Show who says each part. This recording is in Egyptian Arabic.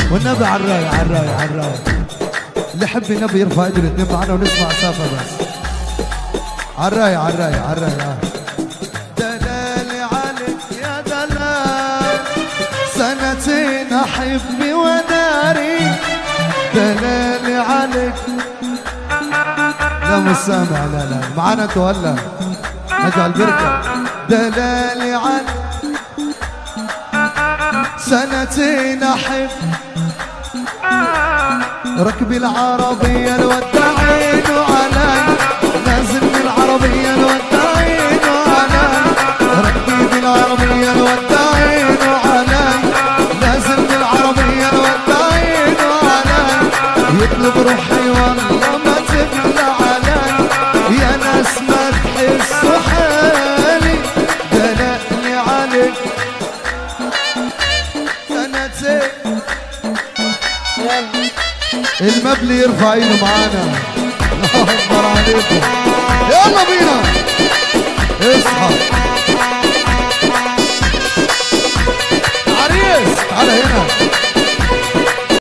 Speaker 1: والنبي على الراي على الراي على الراي اللي يحب النبي يرفع ايده الاثنين معنا ونسمع سافة بس على الراي على الراي على الراي آه. دلالي عليك يا دلال سنتين احبي وداري دلالي عليك لا مش سامع لا لا معانا انتوا هلا نجع البركة دلالي عليك سنتين احب ركبي العربية الوداعين علي نازل من العربية الوداعين علي ركبي العربية الوداعين علي نازل من العربية الوداعين علي يطلب روحي والله ما تبلى علي يا ناس ما تحسوا حالي دلقني عليك سنتين المبلي يرفع ايده معانا الله اكبر عليكم يلا بينا اصحى